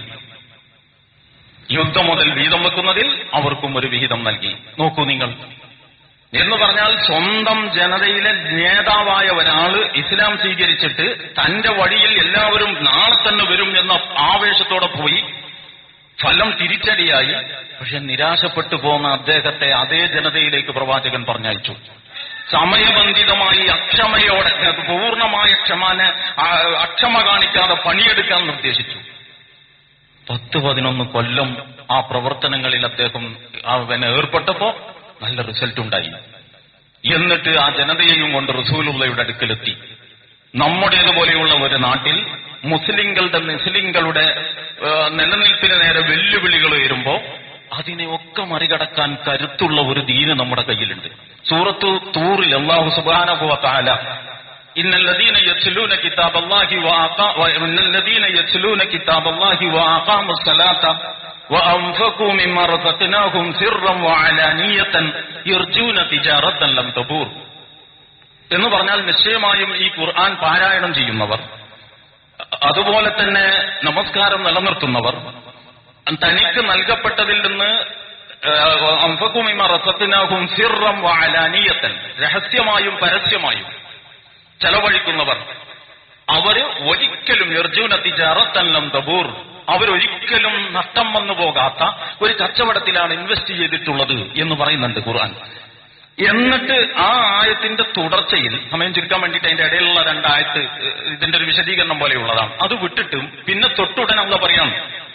Speaker 1: യുദ്ധം മുതൽ വീതം വെക്കുന്നതിൽ അവർക്കും ഒരു വിഹിതം നൽകി നോക്കൂ നിങ്ങൾ എന്ന് പറഞ്ഞാൽ സ്വന്തം ജനതയിലെ നേതാവായ ഒരാള് ഇസ്ലാം സ്വീകരിച്ചിട്ട് തന്റെ വഴിയിൽ എല്ലാവരും നാളെ തന്നെ വരും എന്ന ആവേശത്തോടെ പോയി ഫലം തിരിച്ചടിയായി പക്ഷെ നിരാശപ്പെട്ടു പോകുന്ന അദ്ദേഹത്തെ അതേ ജനതയിലേക്ക് പ്രവാചകൻ പറഞ്ഞയച്ചു സമയബന്ധിതമായി അക്ഷമയോടെ പൂർണ്ണമായ ക്ഷമാനെ ആ, അക്ഷമ കാണിക്കാതെ പണിയെടുക്കാൻ നിർദ്ദേശിച്ചു പത്ത് പതിനൊന്ന് കൊല്ലം ആ പ്രവർത്തനങ്ങളിൽ അദ്ദേഹം അവന് ഏർപ്പെട്ടപ്പോ നല്ല റിസൾട്ട് ഉണ്ടായി എന്നിട്ട് ആ ജനതയെയും കൊണ്ട് റസൂലുള്ളയുടെ അടുക്കലെത്തി നമ്മുടേതുപോലെയുള്ള ഒരു നാട്ടിൽ മുസ്ലിങ്ങളുടെ മുസ്ലിങ്ങളുടെ ആ, നിലനിൽപ്പിന് നേരെ വെല്ലുവിളികൾ ഉയരുമ്പോ അതിനെ ഒക്കെ മറികടക്കാൻ കരുത്തുള്ള ഒരു ദീന് നമ്മുടെ കയ്യിലുണ്ട് സൂറത്തു തൂറിൽ അള്ളാഹു സുബാനഹു താല إن الذين يتلون كتاب الله وأقا... وإن الذين يتلون كتاب الله وأقاموا الصلاة وأنفقوا مما رزقناهم سرا وعلانية يرجون تجارة لم تبور എന്ന് പറഞ്ഞാൽ നിശ്ചയമായും ഈ ഖുർആൻ പാരായണം ചെയ്യുന്നവർ അതുപോലെ തന്നെ നമസ്കാരം നിലനിർത്തുന്നവർ തനിക്ക് നൽകപ്പെട്ടതിൽ നിന്ന് അംഫക്കുമിമ റസത്തിനാകും സിറം വാലാനീയത്തൻ രഹസ്യമായും പരസ്യമായും ചെലവഴിക്കുന്നവർ അവര് ഒരിക്കലും നിർജുന തിജാറത്തല്ലം ദബൂർ അവരൊരിക്കലും നഷ്ടം വന്നു പോകാത്ത ഒരു കച്ചവടത്തിലാണ് ഇൻവെസ്റ്റ് ചെയ്തിട്ടുള്ളത് എന്ന് പറയുന്നുണ്ട് ഖുർആൻ എന്നിട്ട് ആ ആയത്തിന്റെ തുടർച്ചയിൽ സമയം ചുരുക്കാൻ വേണ്ടിയിട്ട് അതിന്റെ ഇടയിലുള്ള രണ്ടായത്ത് ഏഹ്, ഇതിന്റെ ഒരു വിശദീകരണം പോലെയുള്ളതാണ് അത് വിട്ടിട്ടും പിന്നെ തൊട്ടുടൻ അല്ല പറയാം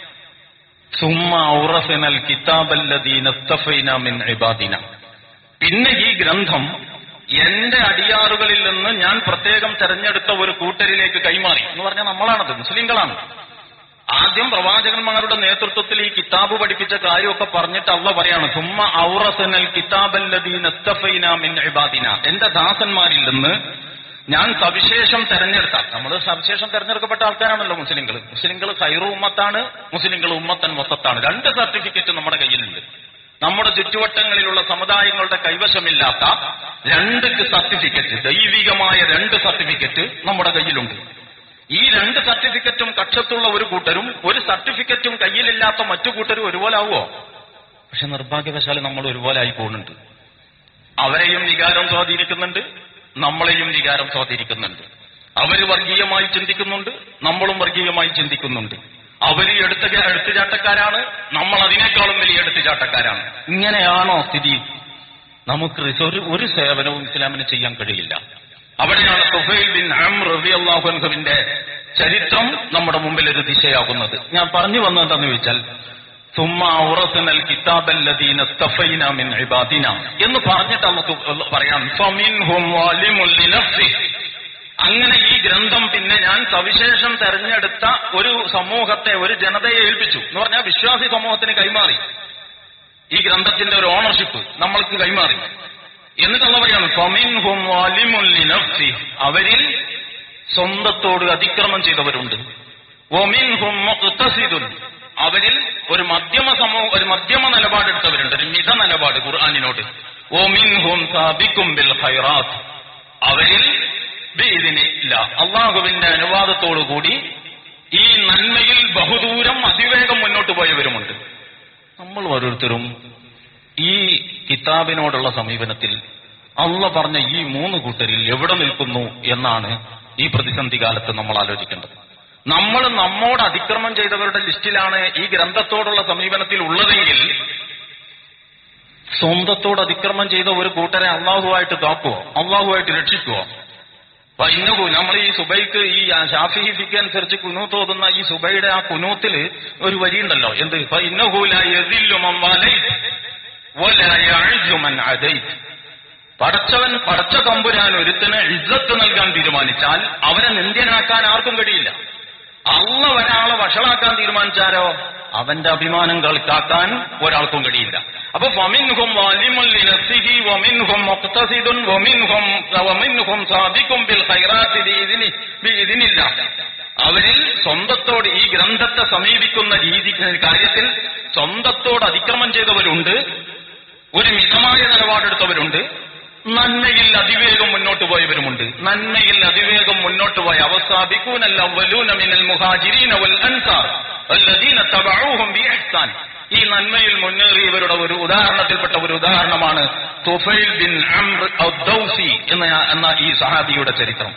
Speaker 1: സുമ്മ ഔറഫിനൽ കിതാബല്ലദീന ഇസ്തഫൈന മിൻ ഇബാദിന പിന്നെ ഈ ഗ്രന്ഥം എന്റെ അടിയാറുകളിൽ നിന്ന് ഞാൻ പ്രത്യേകം തെരഞ്ഞെടുത്ത ഒരു കൂട്ടരിലേക്ക് കൈമാറി എന്ന് പറഞ്ഞാൽ നമ്മളാണത് മുസ്ലിങ്ങളാണ് ആദ്യം പ്രവാചകന്മാരുടെ നേതൃത്വത്തിൽ ഈ കിതാബ് പഠിപ്പിച്ച കാര്യമൊക്കെ പറഞ്ഞിട്ട് അള്ള പറയാണ് സുമ്മ ഔറസനൽ കിതാബല്ലദീന ഇസ്തഫൈന മിൻ ഇബാദിന എന്റെ ദാസന്മാരിൽ നിന്ന് ഞാൻ സവിശേഷം തെരഞ്ഞെടുത്ത നമ്മൾ സവിശേഷം തെരഞ്ഞെടുക്കപ്പെട്ട ആൾക്കാരാണല്ലോ മുസ്ലിങ്ങൾ മുസ്ലിങ്ങൾ ഖൈറു ഉമ്മത്താണ് മുസ്ലിങ്ങൾ ഉമ്മത്തൻ മൊത്തത്താണ് രണ്ട് സർട്ടിഫിക്കറ്റ് നമ്മുടെ കയ്യിലുണ്ട് നമ്മുടെ ചുറ്റുവട്ടങ്ങളിലുള്ള സമുദായങ്ങളുടെ കൈവശമില്ലാത്ത രണ്ട് സർട്ടിഫിക്കറ്റ് ദൈവികമായ രണ്ട് സർട്ടിഫിക്കറ്റ് നമ്മുടെ കയ്യിലുണ്ട് ഈ രണ്ട് സർട്ടിഫിക്കറ്റും കക്ഷത്തുള്ള ഒരു കൂട്ടരും ഒരു സർട്ടിഫിക്കറ്റും കയ്യിലില്ലാത്ത മറ്റു കൂട്ടരും ഒരുപോലെ ആവുമോ പക്ഷെ നിർഭാഗ്യവശാൽ നമ്മൾ ഒരുപോലെ ആയി പോകുന്നുണ്ട് അവരെയും വികാരം സ്വാധീനിക്കുന്നുണ്ട് നമ്മളെയും വികാരം സ്വാധീനിക്കുന്നുണ്ട് അവര് വർഗീയമായി ചിന്തിക്കുന്നുണ്ട് നമ്മളും വർഗീയമായി ചിന്തിക്കുന്നുണ്ട് അവര് എടുത്ത എടുത്തുചാട്ടക്കാരാണ് നമ്മൾ അതിനേക്കാളും വലിയ എടുത്തുചാട്ടക്കാരാണ് ഇങ്ങനെയാണോ സ്ഥിതി നമുക്ക് റിസ- ഒരു ഒരു സേവനവും ഇസ്ലാമിന് ചെയ്യാൻ കഴിയില്ല അവിടെയാണ് സുഹൈൽ ബിൻ അംർ റളിയല്ലാഹു അൻഹുവിന്റെ ചരിത്രം നമ്മുടെ മുമ്പിൽ ഒരു ദിശയാകുന്നത് ഞാൻ പറഞ്ഞു വന്നത് എന്താന്ന് ചോദിച്ചാൽ സുമ്മ ഔറസനൽ കിതാബല്ലദീന ഇസ്തഫൈന മിൻ ഇബാദിന എന്ന് പറഞ്ഞിട്ട് നമുക്ക് പറയാം ഫമിൻഹും വാലിമുൽ ലിനഫ്സിഹി അങ്ങനെ ഈ ഗ്രന്ഥം പിന്നെ ഞാൻ സവിശേഷം തെരഞ്ഞെടുത്ത ഒരു സമൂഹത്തെ ഒരു ജനതയെ ഏൽപ്പിച്ചു എന്ന് പറഞ്ഞാൽ വിശ്വാസി സമൂഹത്തിന് കൈമാറി ഈ ഗ്രന്ഥത്തിന്റെ ഒരു ഓണർഷിപ്പ് നമ്മൾക്ക് കൈമാറി എന്നിട്ടുള്ള പറയാണ് ഫമിൻഹും വാലിമുൽ ലിനഫ്സിഹി. അവരിൽ സ്വന്തത്തോട് അതിക്രമം ചെയ്തവരുണ്ട് ഒമിൻഹും മുഖ്തസിദുൻ അവരിൽ ഒരു മധ്യമ സമൂഹ ഒരു മധ്യമ നിലപാടെടുത്തവരുണ്ട് ഒരു മിത നിലപാട് ഖുർആാനിനോട് ഒമിൻഹും സാബിക്കും ബിൽ ഖൈറാത്ത് അവരിൽ ബിഇذനില്ല അള്ളാഹുവിന്റെ അനുവാദത്തോടുകൂടി ഈ നന്മയിൽ ബഹുദൂരം അതിവേഗം മുന്നോട്ട് പോയവരുമുണ്ട് നമ്മൾ ഓരോരുത്തരും ഈ കിതാബിനോടുള്ള സമീപനത്തിൽ അള്ള പറഞ്ഞ ഈ മൂന്ന് കൂട്ടരിൽ എവിടെ നിൽക്കുന്നു എന്നാണ് ഈ പ്രതിസന്ധി കാലത്ത് നമ്മൾ ആലോചിക്കേണ്ടത് നമ്മൾ നമ്മോട് അതിക്രമം ചെയ്തവരുടെ ലിസ്റ്റിലാണ് ഈ ഗ്രന്ഥത്തോടുള്ള സമീപനത്തിൽ ഉള്ളതെങ്കിൽ സ്വന്തത്തോട് അതിക്രമം ചെയ്ത ഒരു കൂട്ടരെ അള്ളാഹുവായിട്ട് കാക്കുവോ അള്ളാഹുവായിട്ട് രക്ഷിക്കുവോ അപ്പൊ ഇന്നകു നമ്മൾ ഈ സുബൈക്ക് ഈ ഷാഫി ഫിക്ക് അനുസരിച്ച് കുനൂത്ത് ഓതുന്ന ഈ സുബൈയുടെ ആ കുനൂത്തില് ഒരു വരിയുണ്ടല്ലോ എന്ത് ഇപ്പൊ ഇന്നഹൂല യസില്ലു മൻ വലൈത് വലാ യഅ്സു മൻ അദൈത് പടച്ചവൻ പടച്ച തമ്പുരാൻ ഒരുത്തിന് ഇജ്ജത്ത് നൽകാൻ തീരുമാനിച്ചാൽ അവനെ നിന്ദ്യനാക്കാൻ ആർക്കും കഴിയില്ല അള്ള ഒരാളെ വഷളാക്കാൻ തീരുമാനിച്ചാലോ അവന്റെ അഭിമാനം കളിക്കാക്കാൻ ഒരാൾക്കും കഴിയില്ല അപ്പൊ വമിൻഹും വാലിമുൽ ലിനഫ്സിഹി വമിൻഹും മുഖ്തസിദുൻ വമിൻഹും വമിൻഹും സാദിഖും ബിൽ ഖൈറാത്തി ബിഇذനി ബിഇذനില്ല അവരിൽ സ്വന്തത്തോട് ഈ ഗ്രന്ഥത്തെ സമീപിക്കുന്ന രീതി കാര്യത്തിൽ സ്വന്തത്തോട് അതിക്രമം ചെയ്തവരുണ്ട് ഒരു മിതമായ നിലപാടെടുത്തവരുണ്ട് നന്മയിൽ അതിവേഗം മുന്നോട്ട് പോയവരുമുണ്ട് നന്മയിൽ അതിവേഗം മുന്നോട്ട് പോയ അവസാബിക്കൂനൽ അവലൂന മിനൽ മുഹാജിരീന വൽ അൻസാർ വല്ലദീന തബഊഹും ബിഇഹ്സാൻ ഈ നന്മയിൽ മുന്നേറിയവരുടെ ഒരു ഉദാഹരണത്തിൽപ്പെട്ട ഒരു ഉദാഹരണമാണ് തുഫൈൽ ബിൻ അംർ ഔദ്ദൗസി എന്ന എന്ന ഈ സഹാബിയുടെ ചരിത്രം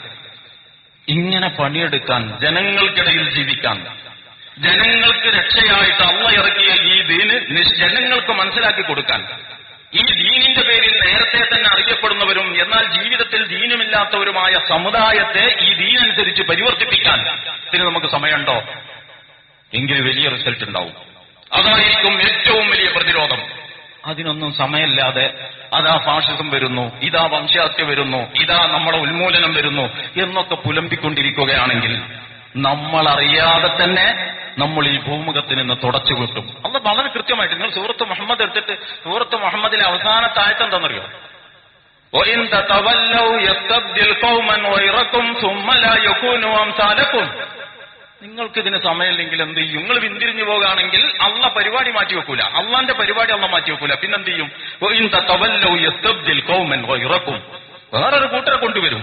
Speaker 1: ഇങ്ങനെ പണിയെടുക്കാൻ ജനങ്ങൾക്കിടയിൽ ജീവിക്കാൻ ജനങ്ങൾക്ക് രക്ഷയായിട്ട് അള്ള ഇറക്കിയ ഈ ദീന് നിശ്- ജനങ്ങൾക്ക് മനസ്സിലാക്കി കൊടുക്കാൻ ഈ ദീനിന്റെ പേരിൽ നേരത്തെ തന്നെ അറിയപ്പെടുന്നവരും എന്നാൽ ജീവിതത്തിൽ ദീനുമില്ലാത്തവരുമായ സമുദായത്തെ ഈ ദീനനുസരിച്ച് പരിവർത്തിപ്പിക്കാൻ ഇതിന് നമുക്ക് സമയമുണ്ടോ എങ്കിൽ വലിയ റിസൾട്ട് ഉണ്ടാവും അതായിരിക്കും ഏറ്റവും വലിയ പ്രതിരോധം അതിനൊന്നും സമയമില്ലാതെ അതാ ഫാഷിസം വരുന്നു ഇതാ വംശഹത്യ വരുന്നു ഇതാ നമ്മുടെ ഉന്മൂലനം വരുന്നു എന്നൊക്കെ പുലമ്പിക്കൊണ്ടിരിക്കുകയാണെങ്കിൽ നമ്മൾ അറിയാതെ തന്നെ നമ്മൾ ഈ ഭൂമുഖത്ത് നിന്ന് തുടച്ചു കിട്ടും അത് വളരെ കൃത്യമായിട്ട് നിങ്ങൾ സൂറത്ത് മുഹമ്മദ് എടുത്തിട്ട് സൂറത്ത് മുഹമ്മദിലെ അവസാനത്തെ ആയത്ത് എന്താണെന്നറിയോ وَإِن تَتَوَلَّوْا يَسْتَبْدِلْ قَوْمًا غَيْرَكُمْ ثُمَّ لَا يَكُونُوا أَمْثَالَكُمْ നിങ്ങൾക്ക് ഇതിന് സമയമില്ലെങ്കിൽ എന്ത് ചെയ്യും നിങ്ങൾ പിന്തിരിഞ്ഞു പോകുകയാണെങ്കിൽ അള്ള പരിപാടി മാറ്റി വെക്കൂല അള്ളാന്റെ പരിപാടി അള്ള മാറ്റി വെക്കൂല പിന്നെന്ത് ചെയ്യും وَإِن تَتَوَلَّوْا يَسْتَبْدِلْ قَوْمًا غَيْرَكُمْ വേറൊരു കൂട്ടരെ കൊണ്ടുവരും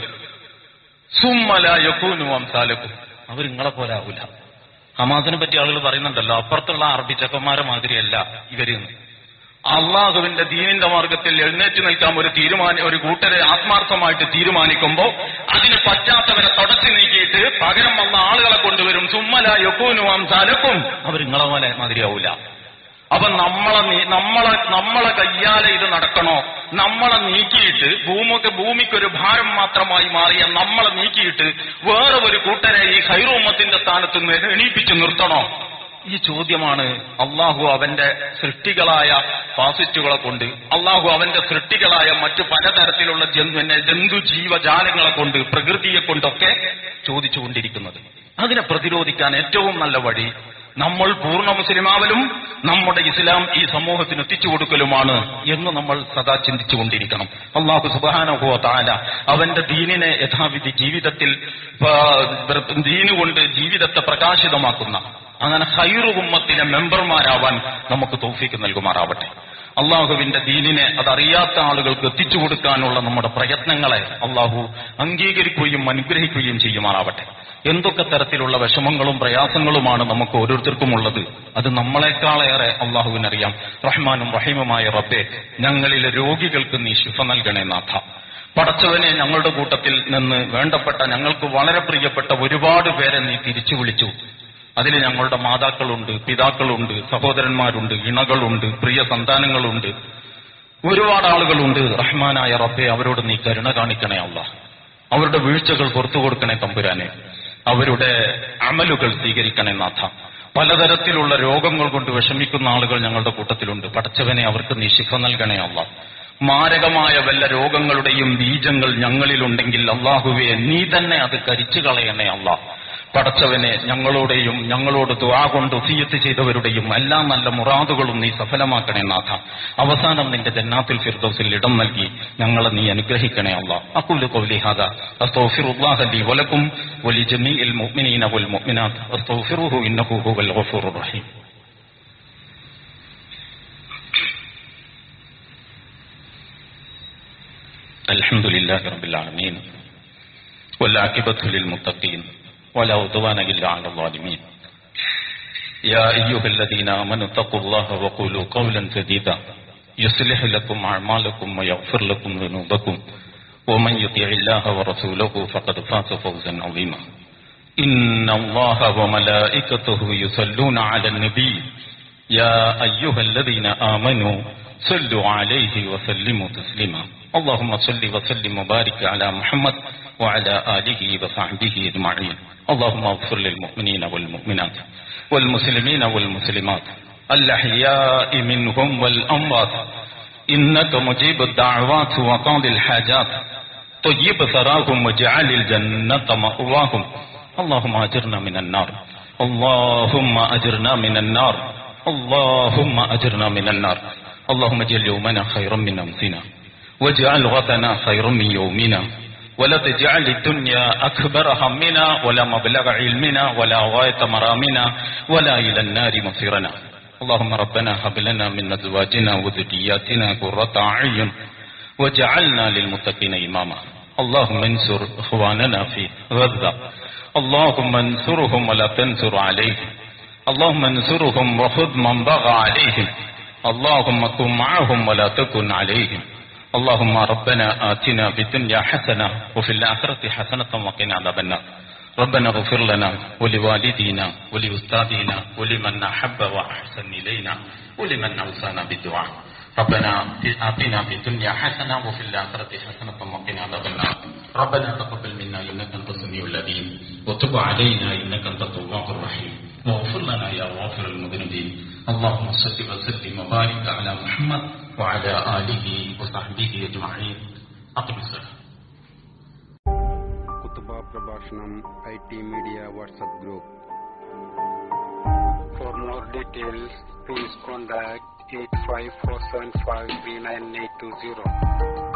Speaker 1: സുമ്മല യക്കൂനു അംസാലക്കും അവർ നിങ്ങളെ പോലെ ആവില്ല ഹമാസിനെ പറ്റി ആളുകൾ പറയുന്നുണ്ടല്ലോ അപ്പുറത്തുള്ള അറബി ചെക്കന്മാരെ മാതിരിയല്ല ഇവര് അള്ളാഹുവിന്റെ ദീനിന്റെ മാർഗത്തിൽ എഴുന്നേറ്റ് നിൽക്കാൻ ഒരു തീരുമാനം ഒരു കൂട്ടരെ ആത്മാർത്ഥമായിട്ട് തീരുമാനിക്കുമ്പോൾ അതിന് പറ്റാത്തവരെ തുടച്ചു നീക്കിയിട്ട് പകരം വന്ന ആളുകളെ കൊണ്ടുവരും സുമ്മല യക്കൂനു അംസാലക്കും അവർ നിങ്ങളെ പോലെ മാതിരിയാവൂല അപ്പൊ നമ്മളെ നീ- നമ്മളെ നമ്മളെ കയ്യാലെ ഇത് നടക്കണോ നമ്മളെ നീക്കിയിട്ട് ഭൂമിക്ക് ഭൂമിക്കൊരു ഭാരം മാത്രമായി മാറിയ നമ്മളെ നീക്കിയിട്ട് വേറെ ഒരു കൂട്ടരെ ഈ ഖൈറൂമത്തിന്റെ സ്ഥാനത്ത് നിന്ന് എണീപ്പിച്ചു നിർത്തണോ ഈ ചോദ്യമാണ് അള്ളാഹു അവന്റെ സൃഷ്ടികളായ ഫാസിസ്റ്റുകളെ കൊണ്ട് അള്ളാഹു അവന്റെ സൃഷ്ടികളായ മറ്റു പലതരത്തിലുള്ള ജന്തു പിന്നെ ജന്തു ജീവജാലങ്ങളെ കൊണ്ട് പ്രകൃതിയെ കൊണ്ടൊക്കെ ചോദിച്ചുകൊണ്ടിരിക്കുന്നത് അതിനെ പ്രതിരോധിക്കാൻ ഏറ്റവും നല്ല വഴി നമ്മൾ പൂർണ്ണ മുസ്ലിമാവലും നമ്മുടെ ഇസ്ലാം ഈ സമൂഹത്തിന് എത്തിച്ചു കൊടുക്കലുമാണ് എന്ന് നമ്മൾ സദാ ചിന്തിച്ചുകൊണ്ടിരിക്കണം അള്ളാഹു സുബാനുഭവ താല അവന്റെ ദീനിനെ യഥാവിധി ജീവിതത്തിൽ ആ, ദീന് കൊണ്ട് ജീവിതത്തെ പ്രകാശിതമാക്കുന്ന അങ്ങനെ ഹൈറു ഉമ്മത്തിലെ മെമ്പർമാരാവാൻ നമുക്ക് തോഫിക്ക് നൽകുമാറാവട്ടെ അള്ളാഹുവിന്റെ ദീനിനെ അതറിയാത്ത ആളുകൾക്ക് എത്തിച്ചു കൊടുക്കാനുള്ള നമ്മുടെ പ്രയത്നങ്ങളെ അള്ളാഹു അംഗീകരിക്കുകയും അനുഗ്രഹിക്കുകയും ചെയ്യുമാറാവട്ടെ എന്തൊക്കെ തരത്തിലുള്ള വിഷമങ്ങളും പ്രയാസങ്ങളുമാണ് നമുക്ക് ഓരോരുത്തർക്കും ഉള്ളത് അത് നമ്മളെക്കാളേറെ അള്ളാഹുവിനറിയാം റഹ്മാനും റഹീമുമായ റബ്ബെ ഞങ്ങളിലെ രോഗികൾക്ക് നീ ശിഫ നൽകണേ നാഥ പടച്ചവനെ ഞങ്ങളുടെ കൂട്ടത്തിൽ നിന്ന് വേണ്ടപ്പെട്ട ഞങ്ങൾക്ക് വളരെ പ്രിയപ്പെട്ട ഒരുപാട് പേരെ നീ തിരിച്ചു വിളിച്ചു അതിൽ ഞങ്ങളുടെ മാതാക്കളുണ്ട് പിതാക്കളുണ്ട് സഹോദരന്മാരുണ്ട് ഇണകളുണ്ട് പ്രിയ സന്താനങ്ങളുണ്ട് ഒരുപാട് ആളുകളുണ്ട് റഹ്മാനായ റബ്ബെ അവരോട് നീ കരുണ കാണിക്കണേ അല്ല അവരുടെ വീഴ്ചകൾ പുറത്തു കൊടുക്കണേ തമ്പുരാനെ അവരുടെ അമലുകൾ സ്വീകരിക്കണേ നാഥ പലതരത്തിലുള്ള രോഗങ്ങൾ കൊണ്ട് വിഷമിക്കുന്ന ആളുകൾ ഞങ്ങളുടെ കൂട്ടത്തിലുണ്ട് പടച്ചവനെ അവർക്ക് നീ ശിഫ നൽകണേ അല്ല മാരകമായ വല്ല രോഗങ്ങളുടെയും ബീജങ്ങൾ ഞങ്ങളിലുണ്ടെങ്കിൽ അള്ളാഹുവെ നീ തന്നെ അത് കരിച്ചു കളയണേ അല്ലാ പടച്ചവനെ ഞങ്ങളോടെയും ഞങ്ങളോട് ദുആ കൊണ്ട് ഉസിയത്ത് ചെയ്തവരുടെയും എല്ലാ നല്ല മുറാദുകളും നീ സഫലമാക്കണേ നാഥ അവസാനം നിന്റെ ജന്നാത്തിൽ ഫിർദൗസിൽ ഇടം നൽകി ഞങ്ങളെ നീ അനുഗ്രഹിക്കണേ അല്ലാ അഖൂലു ഖൗലി ഹാദാ അസ്തഗ്ഫിറുല്ലാഹ ലി വലക്കും വലി ജമീഇൽ മുഅ്മിനീന വൽ മുഅ്മിനാത്ത് അസ്തഗ്ഫിറുഹു ഇന്നഹു ഹുവൽ ഗഫൂറുർ റഹീം الحمد لله رب العالمين والعاقبة للمتقين ولا عدوان إلا على الظالمين يا أيها الذين آمنوا اتقوا الله وقولوا قولا سديدا يصلح لكم أعمالكم ويغفر لكم ذنوبكم ومن يطيع الله ورسوله فقد فاز فوزا عظيما إن الله وملائكته يصلون على النبي يا أيها الذين آمنوا صلوا عليه وسلموا تسليما اللهم صل وسلم وبارك على محمد وعلى آله وصحبه أجمعين اللهم اغفر للمؤمنين والمؤمنات والمسلمين والمسلمات الأحياء منهم والأموات إنك مجيب الدعوات وقاضي الحاجات طيب ثراهم واجعل الجنة مأواهم اللهم أجرنا من النار اللهم أجرنا من النار اللهم أجرنا من النار اللهم اجعل يومنا خيرا من أمسنا واجعل غدنا خيرا من يومنا ولا تجعل الدنيا أكبر همنا ولا مبلغ علمنا ولا غاية مرامنا ولا إلى النار مصيرنا اللهم ربنا هب لنا من أزواجنا وذرياتنا قرة أعين وجعلنا للمتقين إماما اللهم انصر إخواننا في غزة اللهم انصرهم ولا تنصر عليهم اللهم انصرهم وخذ من بغى عليهم اللهم كن معهم ولا تكن عليهم اللهم ربنا آتنا في الدنيا حسنة وفي الآخرة حسنة وقنا عذاب النار ربنا اغفر لنا ولوالدينا ولأستاذنا ولمن أحب وأحسن إلينا ولمن أوصانا بالدعاء ربنا آتنا في الدنيا حسنة وفي الآخرة حسنة وقنا عذاب النار ربنا تقبل منا إنك أنت السميع العليم وتب علينا إنك أنت التواب الرحيم واغفر لنا يا غافر المذنبين اللهم صل وسلم وبارك على محمد وعلى آله وصحبه أجمعين أقم الصلاة
Speaker 2: കുത്തുബ പ്രഭാഷണം I T media WhatsApp group
Speaker 3: For more details, please contact 854753980.